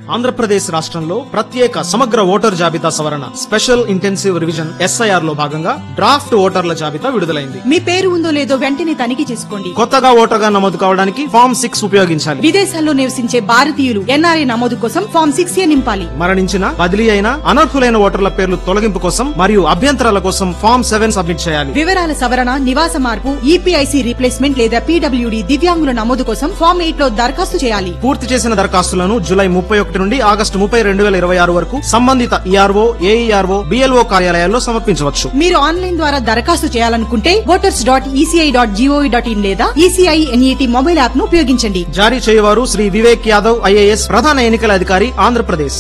ఆంధ్రప్రదేశ్ రాష్ట్రంలో ప్రత్యేక సమగ్ర ఓటర్ జాబితా సవరణ స్పెషల్ ఇంటెన్సివ్ రివిజన్ ఎస్ఐఆర్ లో భాగంగా డ్రాఫ్ట్ ఓటర్ల జాబితా విడుదలైంది మీ పేరు ఉందో లేదో వెంటనే తనిఖీ చేసుకోండి కొత్తగా ఓటర్గా నమోదు కావడానికి ఫామ్ సిక్స్ ఉపయోగించాలి విదేశాల్లో నివసించే భారతీయులు ఎన్ఆర్ఐ నమోదు కోసం ఫామ్ సిక్స్ ఏ నింపాలి మరణించిన బదిలీ అయిన అనర్హులైన ఓటర్ల పేర్లు తొలగింపు కోసం మరియు అభ్యంతరాల కోసం ఫామ్ సెవెన్ సబ్మిట్ చేయాలి వివరాల సవరణ నివాస మార్పు ఈపీఐసి రీప్లేస్మెంట్ లేదా పీడబ్ల్యూడి దివ్యాంగుల నమోదు కోసం ఫామ్ ఎయిట్ లో దరఖాస్తు చేయాలి పూర్తి చేసిన దరఖాస్తులను జూలై ముప్పై ఒకటి నుండి ఆగస్టు ముప్పై రెండు వేల ఇరవై ఆరు వరకు సంబంధిత ఈఆర్ఓ ఏఈఆర్ఓ బిఎల్ఓ కార్యాలయాల్లో సమర్పించవచ్చు మీరు ఆన్లైన్ ద్వారా దరఖాస్తు చేయాలనుకుంటే voters dot ECI dot GOV dot in లేదా ఈసీఐ ఎన్ఈటీ మొబైల్ యాప్ ను ఉపయోగించండి జారీ చేయవారు శ్రీ వివేక్ యాదవ్ ఐఏఎస్ ప్రధాన ఎన్నికల అధికారి ఆంధ్రప్రదేశ్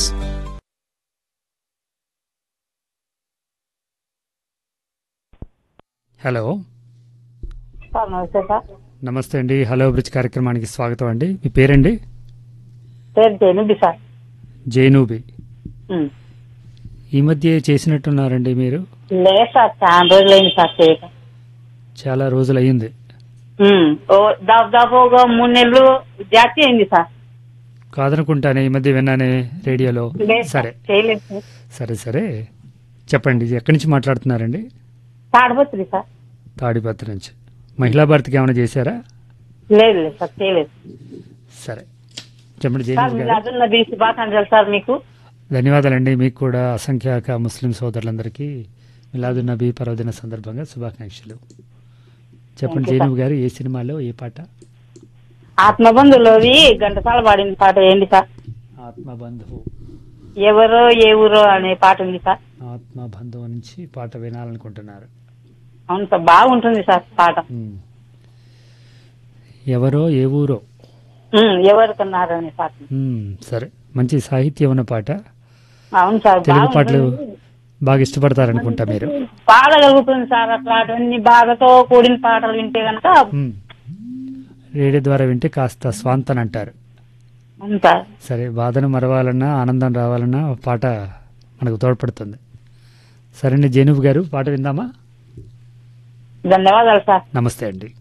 హలో సార్ నమస్తే సార్ నమస్తే అండి హలో బ్రిడ్జ్ కార్యక్రమానికి స్వాగతం అండి మీ పేరండి పేరు జైనుబి సార్ జైనూబి ఉమ్. ఈ మధ్య చేసినట్టున్నారండి మీరు లేదు సార్ చాలా రోజులైంది సార్ చేయక చాలా రోజులు అయ్యింది ఉమ్. ఓ దాదాపు ఒక మూడు నెలలు జాతి అయింది సార్ కాదనుకుంటానే ఈ మధ్య విన్నానే రేడియోలో లేదు సరే సార్ చేయలేదు సార్ సరే సరే చెప్పండి ఎక్కడి నుంచి మాట్లాడుతున్నారండి తాడబోతుంది సార్ తాడిపత్రి నుంచి మహిళా భారతికి ఏమైనా చేశారా లేదు లేదు సార్ చేయలేదు సరే చెప్పండి సార్ జైనూబి మీరు గారు అదున్న బీ శుభాకాంక్షలు సార్ మీకు ధన్యవాదాలండి మీకు కూడా అసంఖ్యాక ముస్లిం సోదరులందరికీ మిలాదున్ నబీ పర్వదిన సందర్భంగా శుభాకాంక్షలు చెప్పండి జైనూబి గారు ఏ సినిమాలో ఏ పాట ఆత్మబంధులోవి ఘంటసాల పాడిన పాట ఏంటి సార్ ఆత్మబంధువు ఎవరో ఏ ఊరో అనే పాట ఉంది సార్ ఆత్మబంధువు నుంచి పాట వినాలనుకుంటున్నారు అవును సార్ బాగుంటుంది సార్ పాట ఉమ్. ఎవరో ఏ ఊరో ఉమ్, ఎవరికన్నారు అనే పాట ఉమ్, సరే మంచి సాహిత్యం ఉన్న పాట అవును సార్ తెలుగు పాటలు బాగుంటుంది బాగా ఇష్టపడతారనుకుంటా మీరు పాడగలుగుతుంది సార్ అట్లా అటువంటి బాధతో కూడిన పాటలు వింటే గనక ఉమ్. రేడియో ద్వారా వింటే కాస్త స్వాంతన అంటారు అవును సార్ సరే బాధను మరవాలన్నా ఆనందం రావాలన్నా ఒక పాట మనకు తోడ్పడుతుంది సరే అండి జేనుబు గారు పాట విందామా ధన్యవాదాలు సార్ నమస్తే అండి